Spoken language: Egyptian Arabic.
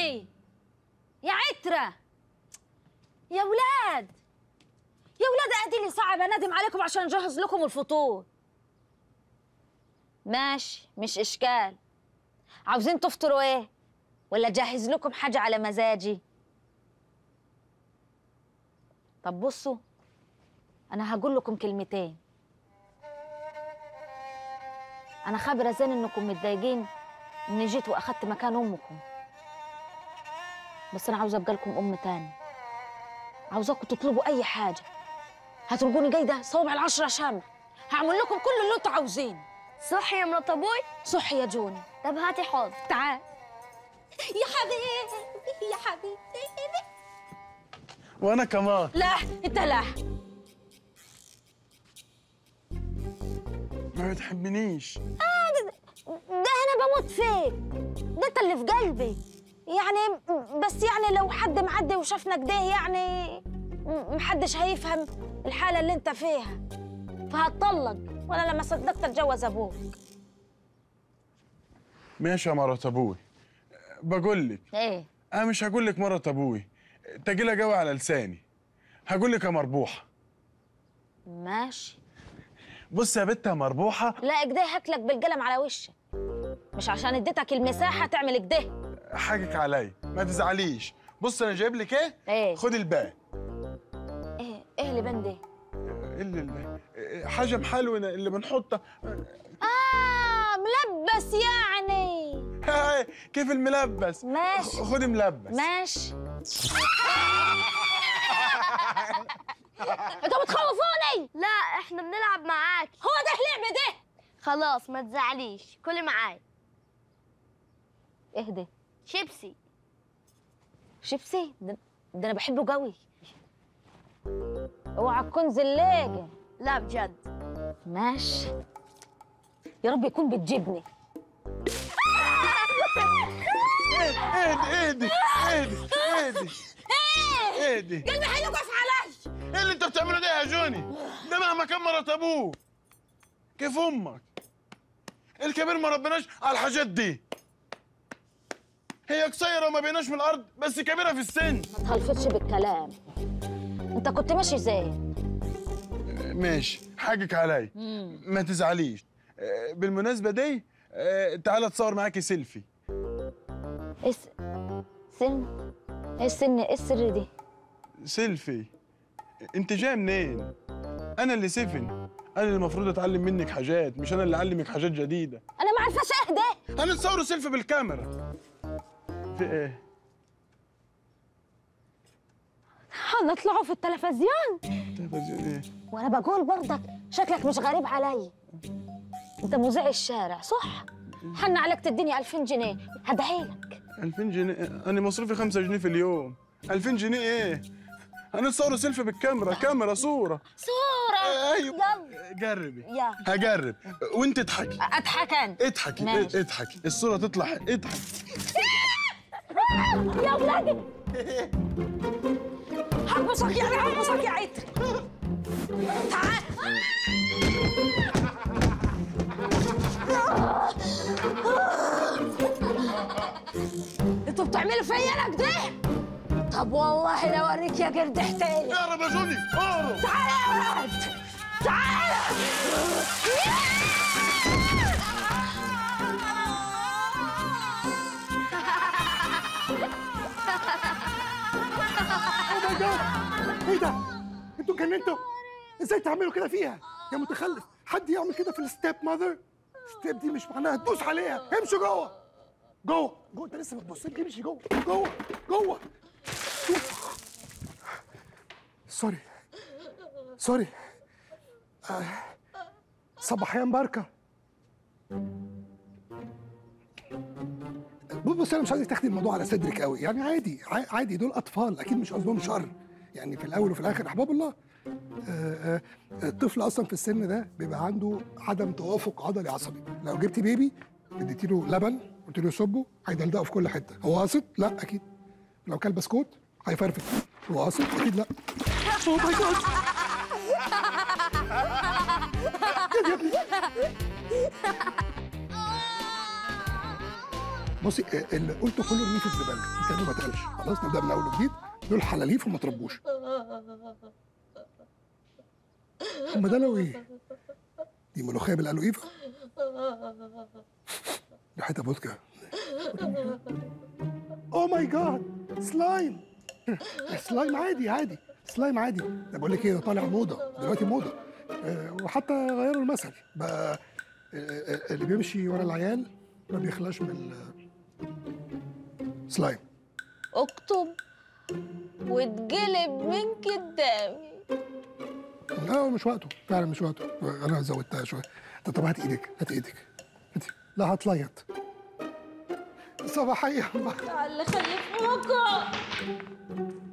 جوني يا عترة يا ولاد يا ولاد ادي لي ساعة بندم عليكم عشان اجهز لكم الفطور ماشي مش اشكال عاوزين تفطروا ايه ولا اجهز لكم حاجة على مزاجي طب بصوا انا هقول لكم كلمتين انا خابره زين انكم متضايقين اني جيت واخدت مكان امكم بس انا عاوزه ابقى لكم ام تاني عاوزاكم تطلبوا اي حاجه هتلقوني جايده صوابع العشرة شمع هعمل لكم كل اللي انتوا عاوزينه صح يا مرات ابوي صح يا جوني طب هاتي حوض تعال يا حبيبي يا حبيبي وانا كمان لا انت لا ما بتحبنيش ده انا بموت فيك ده انت اللي في قلبي يعني بس يعني لو حد معدي وشافنا كده يعني م- محدش هيفهم الحالة اللي انت فيها فهتطلق وانا لما صدقت اتجوز ابوك ماشي يا مرات ابوي بقول لك ايه انا مش هقول لك مرات ابوي تجيلها جوي على لساني هقول لك يا مربوحه ماشي بص يا بت يا مربوحه لا كده هاكلك بالقلم على وشك مش عشان اديتك المساحة تعمل كده حاجك عليا ما تزعليش بص انا جايب لك ايه ايه خد الباقي ايه ايه اللي بين ده إيه اللي اللي حاجه محلونه اللي بنحطها اه ملبس يعني هاي كيف الملبس ماشي. خد ملبس ماشي انتوا بتخوفوني لا احنا بنلعب معاك هو ده اللعبة ده خلاص ما تزعليش كلي معاي اهدى شيبسي شيبسي ده, ده انا بحبه قوي اوعى تكون زلاجة لا بجد ماشي يا رب يكون بتجيبني اهدي اهدي اهدي اهدي اهدي قلبي هيوقف علي ايه اللي انت بتعمله ده يا جوني ده مهما كان مرات ابوه كيف امك الكبير ما ربناش على الحاجات دي هي قصيرة وما بيناش من الأرض بس كبيرة في السن ما تهلفتش بالكلام انت كنت ماشي زي ماشي حقك علي ما تزعليش آه، بالمناسبة دي آه، تعالى تصور معاكي سيلفي ايه س- سن ايه السن ايه السر دي سيلفي انت جاي منين انا اللي سفن انا اللي المفروض اتعلم منك حاجات مش انا اللي اعلمك حاجات جديده انا ما عارفاش اهدى هنتصوروا سيلفي بالكاميرا في ايه هنطلعوا في التلفزيون تلفزيون ايه وانا بقول برضك شكلك مش غريب علي انت مذيع الشارع صح حن عليك تديني 2000 جنيه هدعيلك 2000 جنيه انا مصروفي 5 جنيه في اليوم 2000 جنيه ايه هنتصوروا سيلفي بالكاميرا كاميرا صورة صورة ايوه يلا جربي يلا هجرب وانت اضحكي اضحك انا اضحكي ماشي. اضحكي الصورة تطلع اضحكي يا ولادي هبصك يعني هبصك يا عتر تعال انتوا بتعملوا فيا انا كده طب والله لو اوريك يا قردحتين اهرب يا جوني اهرب تعال يا ولد تعال ايه ده؟ انتوا اتجننتوا؟ ازاي تعملوا كده فيها؟ يا متخلف، حد يعمل كده في الستيب ماذر؟ ستيب دي مش معناها تدوس عليها، امشوا جوه جوه جوه انت لسه بتبص لي امشي جوه جوه جوه سوري سوري آه. صباحيان بركه بص انا مش عايزك تاخدي الموضوع على صدرك قوي يعني عادي ع- عادي دول اطفال اكيد مش قصدهم شر يعني في الاول وفي الاخر احباب الله آه، آه، الطفل اصلا في السن ده بيبقى عنده عدم توافق عضلي عصبي لو جبتي بيبي اديتي له لبن قلت له صبه هيدلدقه في كل حته هو قاصد لا اكيد لو كل بسكوت هيفرفت هو قاصد اكيد لا اوه ماي جاد يا ابني بصي آه، اللي قلته كله ارميه في الزباله كانه ما اتقالش خلاص نبدا من اول وجديد دول حلاليف وما تربوش هم ده لو ايه دي ملوخيه بالالويفه ريحتها فودكا اوه ماي جاد سلايم سلايم عادي عادي سلايم عادي ده بقول لك ايه ده طالع موضه دلوقتي موضه آه، وحتى غيروا المثل بقى آه، آه، اللي بيمشي ورا العيال ما بيخلاش من السلايم اكتب واتجلب من قدامي لا هو مش وقته فعلا مش وقته انا زودتها شويه طب طب هات ايدك هات ايدك هاتي. لا هتليط صباحيه تعال خلي في موقع